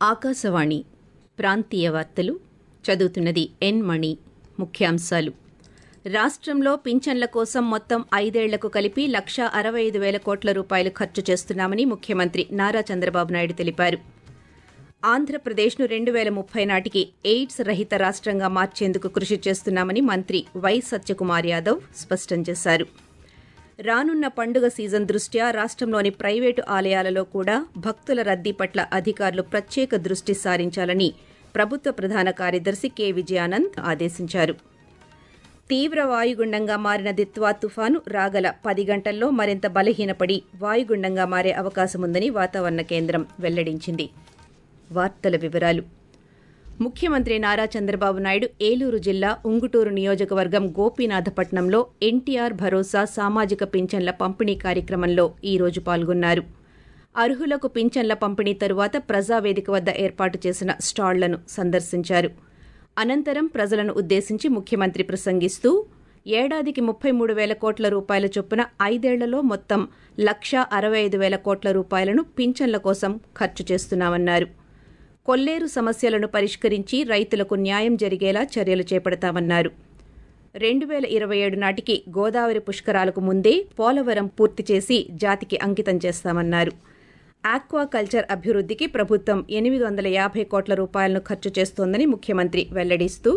ఆకాశవాణి ప్రాంతీయ వార్తలు చదువుతున్నది ఎన్ మణి ముఖ్యాంశాలు రాష్ట్రంలో పింఛన్ల కోసం మొత్తం ఐదేళ్లకు కలిపి లక్షా అరవై ఐదు వేల కోట్ల రూపాయలు ఖర్చు చేస్తున్నామని ముఖ్యమంత్రి నారా చంద్రబాబు నాయుడు తెలిపారు ఆంధ్రప్రదేశ్ను రెండు వేల ముప్పై నాటికి ఎయిడ్స్ రహిత రాష్ట్రంగా మార్చేందుకు కృషి చేస్తున్నామని మంత్రి వై సత్యకుమార్ యాదవ్ స్పష్టం చేశారు రానున్న పండుగ సీజన్ దృష్ట్యా రాష్ట్రంలోని ప్రైవేటు ఆలయాలలో కూడా భక్తుల రద్దీ పట్ల అధికారులు ప్రత్యేక దృష్టి సారించాలని ప్రభుత్వ ప్రధాన కార్యదర్శి కె విజయానంద్ ఆదేశించారు తీవ్ర వాయుగుండంగా మారిన దిత్వా తుఫాను రాగల పది గంటల్లో మరింత బలహీనపడి వాయుగుండంగా మారే అవకాశముందని వాతావరణ కేంద్రం వెల్లడించింది వార్తల వివరాలు ముఖ్యమంత్రి నారా చంద్రబాబు నాయుడు ఏలూరు జిల్లా ఉంగుటూరు నియోజకవర్గం గోపీనాథపట్నంలో ఎన్టీఆర్ భరోసా సామాజిక పింఛన్ల పంపిణీ కార్యక్రమంలో ఈ రోజు పాల్గొన్నారు అర్హులకు పింఛన్ల పంపిణీ తరువాత ప్రజావేదిక వద్ద ఏర్పాటు చేసిన స్టాళ్లను సందర్శించారు అనంతరం ప్రజలను ఉద్దేశించి ముఖ్యమంత్రి ప్రసంగిస్తూ ఏడాదికి ముప్పై మూడు వేల కోట్ల రూపాయల చొప్పున ఐదేళ్లలో మొత్తం లక్షా అరవై ఐదు వేల కోట్ల రూపాయలను పింఛన్ల కోసం ఖర్చు చేస్తున్నామన్నారు కొల్లేరు సమస్యలను పరిష్కరించి రైతులకు న్యాయం జరిగేలా చర్యలు చేపడతామన్నారు రెండు వేల ఇరవై ఏడు నాటికి గోదావరి పుష్కరాలకు ముందే పోలవరం పూర్తి చేసి జాతికి అంకితం చేస్తామన్నారు ఆక్వాకల్చర్ అభివృద్ధికి ప్రభుత్వం ఎనిమిది వందల యాభై కోట్ల రూపాయలను ఖర్చు చేస్తోందని ముఖ్యమంత్రి వెల్లడిస్తూ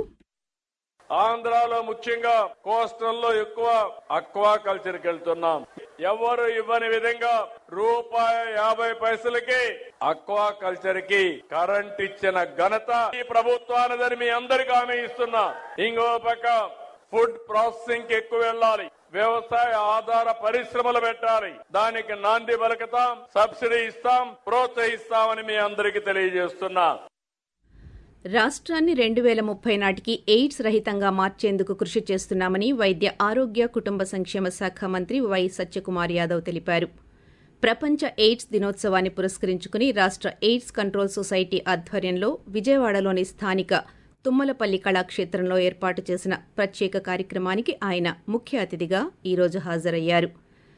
ఆంధ్రాలో ముఖ్యంగా కోస్టల్ లో ఎక్కువ అక్వా కల్చర్ కి వెళ్తున్నాం ఎవరు ఇవ్వని విధంగా రూపాయి యాభై పైసలకి అక్వా కల్చర్ కి కరెంట్ ఇచ్చిన ఘనత ఈ ప్రభుత్వానిదని మీ అందరికీ హామీ ఇస్తున్నా ఇంకో పక్క ఫుడ్ ప్రాసెసింగ్ కి ఎక్కువ వెళ్ళాలి వ్యవసాయ ఆధార పరిశ్రమలు పెట్టాలి దానికి నాంది పలుకుతాం సబ్సిడీ ఇస్తాం ప్రోత్సహిస్తామని మీ అందరికీ తెలియజేస్తున్నా రాష్ట్రాన్ని రెండు వేల ముప్పై నాటికి ఎయిడ్స్ రహితంగా మార్చేందుకు కృషి చేస్తున్నామని వైద్య ఆరోగ్య కుటుంబ సంక్షేమ శాఖ మంత్రి వై సత్యకుమార్ యాదవ్ తెలిపారు ప్రపంచ ఎయిడ్స్ దినోత్సవాన్ని పురస్కరించుకుని రాష్ట్ర ఎయిడ్స్ కంట్రోల్ సొసైటీ ఆధ్వర్యంలో విజయవాడలోని స్థానిక తుమ్మలపల్లి కళాక్షేత్రంలో ఏర్పాటు చేసిన ప్రత్యేక కార్యక్రమానికి ఆయన ముఖ్య అతిథిగా ఈరోజు హాజరయ్యారు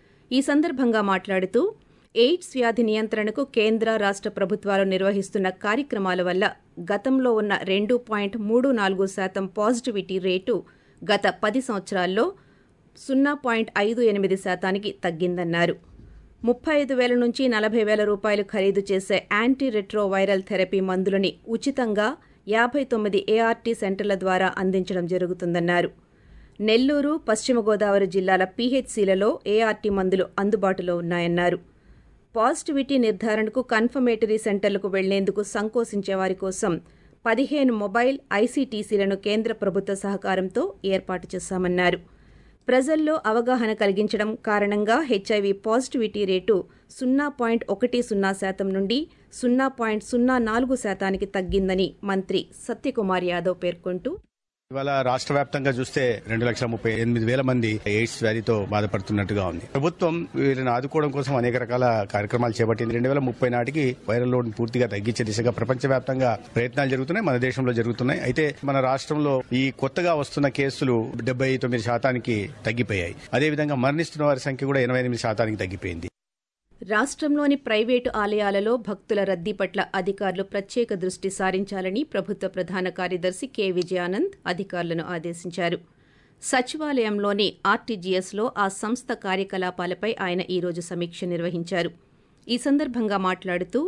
ఈ సందర్భంగా మాట్లాడుతూ ఎయిడ్స్ వ్యాధి నియంత్రణకు కేంద్ర రాష్ట ప్రభుత్వాలు నిర్వహిస్తున్న కార్యక్రమాల వల్ల గతంలో ఉన్న రెండు పాయింట్ మూడు నాలుగు శాతం పాజిటివిటీ రేటు గత పది సంవత్సరాల్లో సున్నా పాయింట్ ఐదు ఎనిమిది శాతానికి తగ్గిందన్నారు ముప్పై ఐదు వేల నుంచి నలభై వేల రూపాయలు ఖరీదు చేసే యాంటీ రెట్రోవైరల్ థెరపీ మందులని ఉచితంగా యాభై తొమ్మిది ఏఆర్టీ సెంటర్ల ద్వారా అందించడం జరుగుతుందన్నారు నెల్లూరు పశ్చిమ గోదావరి జిల్లాల పీహెచ్సీలలో ఏఆర్టీ మందులు అందుబాటులో ఉన్నాయన్నారు పాజిటివిటీ నిర్ధారణకు కన్ఫర్మేటరీ సెంటర్లకు వెళ్లేందుకు సంకోచించే వారి కోసం పదిహేను మొబైల్ ఐసీటీసీలను కేంద్ర ప్రభుత్వ సహకారంతో ఏర్పాటు చేశామన్నారు ప్రజల్లో అవగాహన కలిగించడం కారణంగా హెచ్ఐవి పాజిటివిటీ రేటు సున్నా పాయింట్ ఒకటి సున్నా శాతం నుండి సున్నా పాయింట్ సున్నా నాలుగు శాతానికి తగ్గిందని మంత్రి సత్యకుమార్ యాదవ్ పేర్కొంటూ ఇవాళ రాష్ట్ర వ్యాప్తంగా చూస్తే రెండు లక్షల ముప్పై ఎనిమిది వేల మంది ఎయిడ్స్ వ్యాధితో బాధపడుతున్నట్టుగా ఉంది ప్రభుత్వం వీరిని ఆదుకోవడం కోసం అనేక రకాల కార్యక్రమాలు చేపట్టింది రెండు వేల ముప్పై నాటికి వైరల్ లోడ్ పూర్తిగా తగ్గించే దిశగా ప్రపంచవ్యాప్తంగా ప్రయత్నాలు జరుగుతున్నాయి మన దేశంలో జరుగుతున్నాయి అయితే మన రాష్ట్రంలో ఈ కొత్తగా వస్తున్న కేసులు డెబ్బై తొమ్మిది శాతానికి తగ్గిపోయాయి అదేవిధంగా మరణిస్తున్న వారి సంఖ్య కూడా ఎనభై ఎనిమిది శాతానికి తగ్గిపోయింది రాష్ట్రంలోని ప్రైవేటు ఆలయాలలో భక్తుల రద్దీ పట్ల అధికారులు ప్రత్యేక దృష్టి సారించాలని ప్రభుత్వ ప్రధాన కార్యదర్శి కె విజయానంద్ అధికారులను ఆదేశించారు సచివాలయంలోని ఆర్టీజీఎస్లో ఆ సంస్థ కార్యకలాపాలపై ఆయన ఈరోజు సమీక్ష నిర్వహించారు ఈ సందర్భంగా మాట్లాడుతూ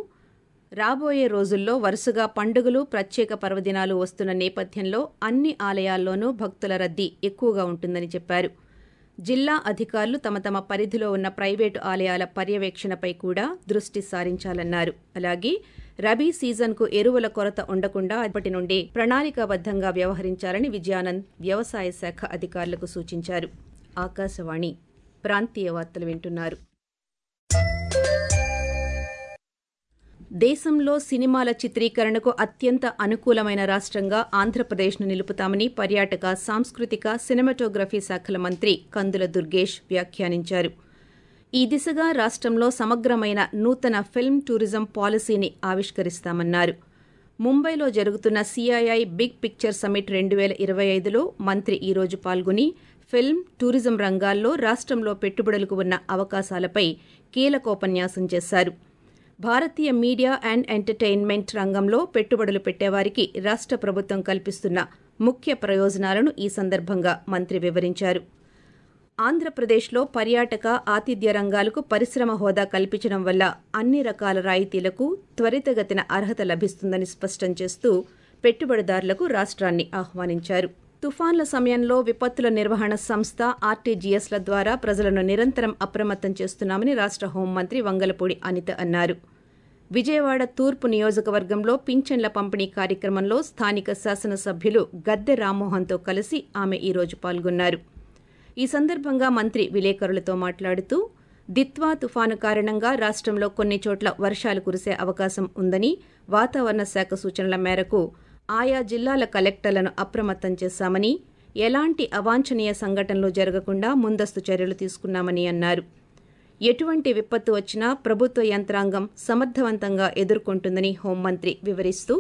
రాబోయే రోజుల్లో వరుసగా పండుగలు ప్రత్యేక పర్వదినాలు వస్తున్న నేపథ్యంలో అన్ని ఆలయాల్లోనూ భక్తుల రద్దీ ఎక్కువగా ఉంటుందని చెప్పారు జిల్లా అధికారులు తమ తమ పరిధిలో ఉన్న ప్రైవేటు ఆలయాల పర్యవేక్షణపై కూడా దృష్టి సారించాలన్నారు అలాగే రబీ సీజన్కు ఎరువుల కొరత ఉండకుండా అప్పటి నుండే ప్రణాళికాబద్దంగా వ్యవహరించాలని విజయానంద్ వ్యవసాయ శాఖ అధికారులకు సూచించారు ఆకాశవాణి ప్రాంతీయ వార్తలు వింటున్నారు దేశంలో సినిమాల చిత్రీకరణకు అత్యంత అనుకూలమైన రాష్ట్రంగా ఆంధ్రప్రదేశ్ను నిలుపుతామని పర్యాటక సాంస్కృతిక సినిమాటోగ్రఫీ శాఖల మంత్రి కందుల దుర్గేష్ వ్యాఖ్యానించారు ఈ దిశగా రాష్ట్రంలో సమగ్రమైన నూతన ఫిల్మ్ టూరిజం పాలసీని ఆవిష్కరిస్తామన్నారు ముంబైలో జరుగుతున్న సిఐఐ బిగ్ పిక్చర్ సమిట్ రెండు వేల ఇరవై ఐదులో మంత్రి ఈరోజు పాల్గొని ఫిల్మ్ టూరిజం రంగాల్లో రాష్ట్రంలో పెట్టుబడులకు ఉన్న అవకాశాలపై కీలకోపన్యాసం చేశారు భారతీయ మీడియా అండ్ ఎంటర్టైన్మెంట్ రంగంలో పెట్టుబడులు పెట్టేవారికి రాష్ట ప్రభుత్వం కల్పిస్తున్న ముఖ్య ప్రయోజనాలను ఈ సందర్భంగా మంత్రి వివరించారు ఆంధ్రప్రదేశ్లో పర్యాటక ఆతిథ్య రంగాలకు పరిశ్రమ హోదా కల్పించడం వల్ల అన్ని రకాల రాయితీలకు త్వరితగతిన అర్హత లభిస్తుందని స్పష్టం చేస్తూ పెట్టుబడిదారులకు రాష్ట్రాన్ని ఆహ్వానించారు తుఫాన్ల సమయంలో విపత్తుల నిర్వహణ సంస్థ ఆర్టీజీఎస్ల ద్వారా ప్రజలను నిరంతరం అప్రమత్తం చేస్తున్నామని రాష్ట హోంమంత్రి వంగలపూడి అనిత అన్నారు విజయవాడ తూర్పు నియోజకవర్గంలో పింఛన్ల పంపిణీ కార్యక్రమంలో స్థానిక శాసనసభ్యులు గద్దె రామ్మోహన్తో కలిసి ఆమె ఈరోజు పాల్గొన్నారు ఈ సందర్భంగా మంత్రి విలేకరులతో మాట్లాడుతూ దిత్వా తుఫాను కారణంగా రాష్ట్రంలో కొన్ని చోట్ల వర్షాలు కురిసే అవకాశం ఉందని వాతావరణ శాఖ సూచనల మేరకు ఆయా జిల్లాల కలెక్టర్లను అప్రమత్తం చేశామని ఎలాంటి అవాంఛనీయ సంఘటనలు జరగకుండా ముందస్తు చర్యలు తీసుకున్నామని అన్నారు ఎటువంటి విపత్తు వచ్చినా ప్రభుత్వ యంత్రాంగం సమర్థవంతంగా ఎదుర్కొంటుందని హోంమంత్రి వివరిస్తూ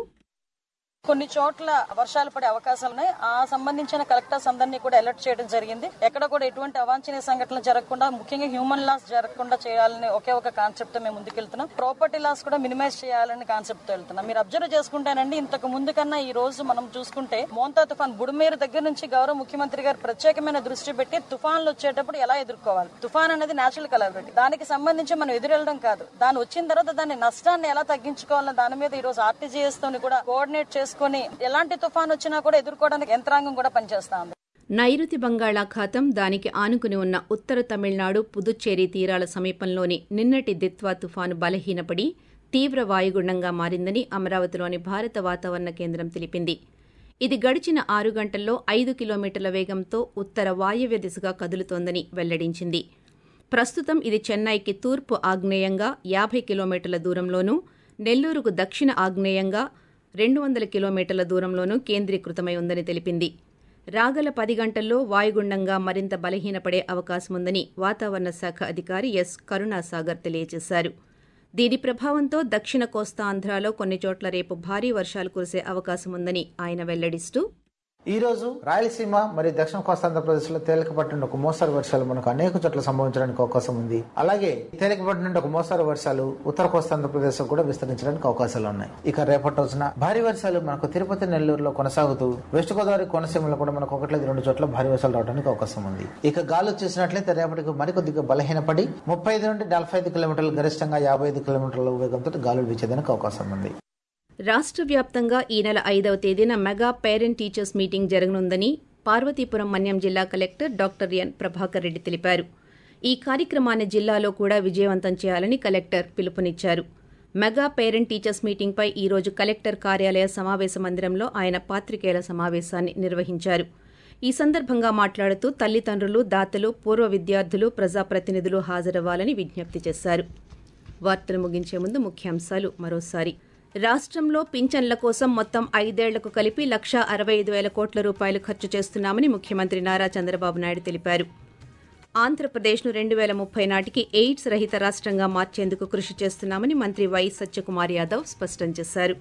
కొన్ని చోట్ల వర్షాలు పడే అవకాశాలు ఉన్నాయి ఆ సంబంధించిన కలెక్టర్స్ అందరినీ కూడా అలర్ట్ చేయడం జరిగింది ఎక్కడ కూడా ఎటువంటి అవాంఛనీయ సంఘటనలు జరగకుండా ముఖ్యంగా హ్యూమన్ లాస్ జరగకుండా చేయాలని ఒకే ఒక కాన్సెప్ట్ మేము ముందుకెళ్తున్నాం ప్రాపర్టీ లాస్ కూడా మినిమైజ్ చేయాలని కాన్సెప్ట్ తో వెళ్తున్నాం మీరు అబ్జర్వ్ చేసుకుంటేనండి ఇంతకు ముందు కన్నా ఈ రోజు మనం చూసుకుంటే మోంతా తుఫాన్ బుడమేరు దగ్గర నుంచి గౌరవ ముఖ్యమంత్రి గారు ప్రత్యేకమైన దృష్టి పెట్టి తుఫాన్లు వచ్చేటప్పుడు ఎలా ఎదుర్కోవాలి తుఫాన్ అనేది నేచురల్ కలబిలిటీ దానికి సంబంధించి మనం ఎదురెళ్ళడం కాదు దాని వచ్చిన తర్వాత దాని నష్టాన్ని ఎలా తగ్గించుకోవాలన్న దాని మీద ఈ రోజు ఆర్టీజీఎస్ తోని కూడా కోఆర్డినేట్ చేసుకుని ఎలాంటి తుఫాన్ వచ్చినా కూడా ఎదుర్కోవడానికి యంత్రాంగం కూడా పనిచేస్తా ఉంది నైరుతి బంగాళాఖాతం దానికి ఆనుకుని ఉన్న ఉత్తర తమిళనాడు పుదుచ్చేరి తీరాల సమీపంలోని నిన్నటి దిత్వా తుఫాను బలహీనపడి తీవ్ర వాయుగుండంగా మారిందని అమరావతిలోని భారత వాతావరణ కేంద్రం తెలిపింది ఇది గడిచిన ఆరు గంటల్లో ఐదు కిలోమీటర్ల వేగంతో ఉత్తర వాయవ్య దిశగా కదులుతోందని వెల్లడించింది ప్రస్తుతం ఇది చెన్నైకి తూర్పు ఆగ్నేయంగా యాభై కిలోమీటర్ల దూరంలోనూ నెల్లూరుకు దక్షిణ ఆగ్నేయంగా రెండు వందల కిలోమీటర్ల దూరంలోనూ కేంద్రీకృతమై ఉందని తెలిపింది రాగల పది గంటల్లో వాయుగుండంగా మరింత బలహీనపడే అవకాశముందని వాతావరణ శాఖ అధికారి ఎస్ కరుణాసాగర్ తెలియజేశారు దీని ప్రభావంతో దక్షిణ కోస్తా ఆంధ్రాలో కొన్ని చోట్ల రేపు భారీ వర్షాలు కురిసే అవకాశముందని ఆయన వెల్లడిస్తూ ఈ రోజు రాయలసీమ మరియు దక్షిణ కోస్తాంధ్రప్రదేశ్ లో తేలికపాటి నుండి ఒక మోస్తరు వర్షాలు మనకు అనేక చోట్ల సంభవించడానికి అవకాశం ఉంది అలాగే తేలికపాటి నుండి ఒక మోస్తరు వర్షాలు ఉత్తర కోస్తాంధ్రప్రదేశ్ లో కూడా విస్తరించడానికి అవకాశాలు ఉన్నాయి ఇక రేపటి రోజున భారీ వర్షాలు మనకు తిరుపతి నెల్లూరులో కొనసాగుతూ వెస్ట్ గోదావరి కోనసీమలో కూడా మనకు ఒకటి లేదు రెండు చోట్ల భారీ వర్షాలు రావడానికి అవకాశం ఉంది ఇక గాలు చూసినట్లయితే రేపటికి మరికొద్దిగా బలహీనపడి ముప్పై ఐదు నుండి నలభై ఐదు కిలోమీటర్లు గరిష్టంగా యాభై ఐదు కిలోమీటర్ల వేగంతో గాలులు వీచేదానికి అవకాశం ఉంది రాష్ట్ర వ్యాప్తంగా ఈ నెల ఐదవ తేదీన మెగా పేరెంట్ టీచర్స్ మీటింగ్ జరగనుందని పార్వతీపురం మన్యం జిల్లా collector doctor N Prabhakar Reddy తెలిపారు ఈ కార్యక్రమాన్ని జిల్లాలో కూడా విజయవంతం చేయాలని కలెక్టర్ పిలుపునిచ్చారు మెగా పేరెంట్ టీచర్స్ మీటింగ్పై ఈ రోజు కలెక్టర్ కార్యాలయ సమావేశ మందిరంలో ఆయన పాత్రికేయుల సమావేశాన్ని నిర్వహించారు ఈ సందర్భంగా మాట్లాడుతూ తల్లిదండ్రులు దాతలు పూర్వ విద్యార్థులు ప్రజాప్రతినిధులు హాజరవ్వాలని విజ్ఞప్తి చేశారు వార్తలు ముగించే ముందు ముఖ్యాంశాలు మరోసారి రాష్ట్రంలో పింఛన్ల కోసం మొత్తం ఐదేళ్లకు కలిపి లక్షా అరవై ఐదు వేల కోట్ల రూపాయలు ఖర్చు చేస్తున్నామని ముఖ్యమంత్రి నారా చంద్రబాబు నాయుడు తెలిపారు ఆంధ్రప్రదేశ్ను రెండు వేల ముప్పై నాటికి ఎయిడ్స్ రహిత రాష్ట్రంగా మార్చేందుకు కృషి చేస్తున్నామని మంత్రి వై సత్యకుమార్ యాదవ్ స్పష్టం చేశారు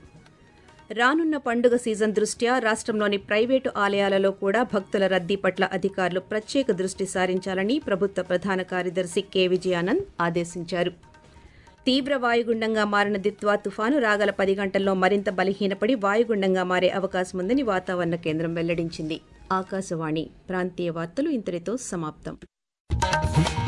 రానున్న పండుగ సీజన్ దృష్ట్యా రాష్ట్రంలోని ప్రైవేటు ఆలయాలలో కూడా భక్తుల రద్దీ పట్ల అధికారులు ప్రత్యేక దృష్టి సారించాలని ప్రభుత్వ ప్రధాన కార్యదర్శి కె విజయానంద్ ఆదేశించారు తీవ్ర వాయుగుండంగా మారిన దిత్వా తుఫాను రాగల పది గంటల్లో మరింత బలహీనపడి వాయుగుండంగా మారే అవకాశముందని వాతావరణ కేంద్రం వెల్లడించింది ఆకాశవాణి ప్రాంతీయ వార్తలు ఇంతటితో సమాప్తం